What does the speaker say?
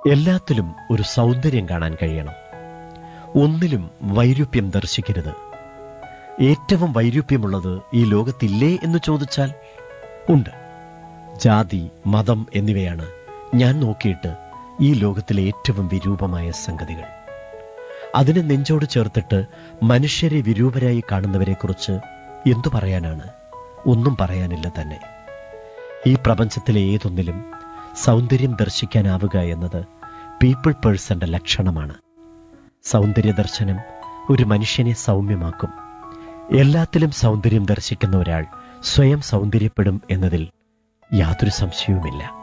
എല്ലാത്തിലും ഒരു സൗന്ദര്യം കാണാൻ കഴിയണം ഒന്നിലും വൈരൂപ്യം ദർശിക്കരുത് ഏറ്റവും വൈരൂപ്യമുള്ളത് ഈ ലോകത്തില്ലേ എന്ന് ചോദിച്ചാൽ ഉണ്ട് ജാതി മതം എന്നിവയാണ് ഞാൻ നോക്കിയിട്ട് ഈ ലോകത്തിലെ ഏറ്റവും വിരൂപമായ സംഗതികൾ അതിനെ നെഞ്ചോട് ചേർത്തിട്ട് മനുഷ്യരെ വിരൂപരായി കാണുന്നവരെക്കുറിച്ച് എന്തു പറയാനാണ് ഒന്നും പറയാനില്ല തന്നെ ഈ പ്രപഞ്ചത്തിലെ ഏതൊന്നിലും സൗന്ദര്യം ദർശിക്കാനാവുക എന്നത് പീപ്പിൾ പേഴ്സന്റെ ലക്ഷണമാണ് സൗന്ദര്യ ദർശനം ഒരു മനുഷ്യനെ സൗമ്യമാക്കും എല്ലാത്തിലും സൗന്ദര്യം ദർശിക്കുന്ന ഒരാൾ സ്വയം സൗന്ദര്യപ്പെടും എന്നതിൽ യാതൊരു സംശയവുമില്ല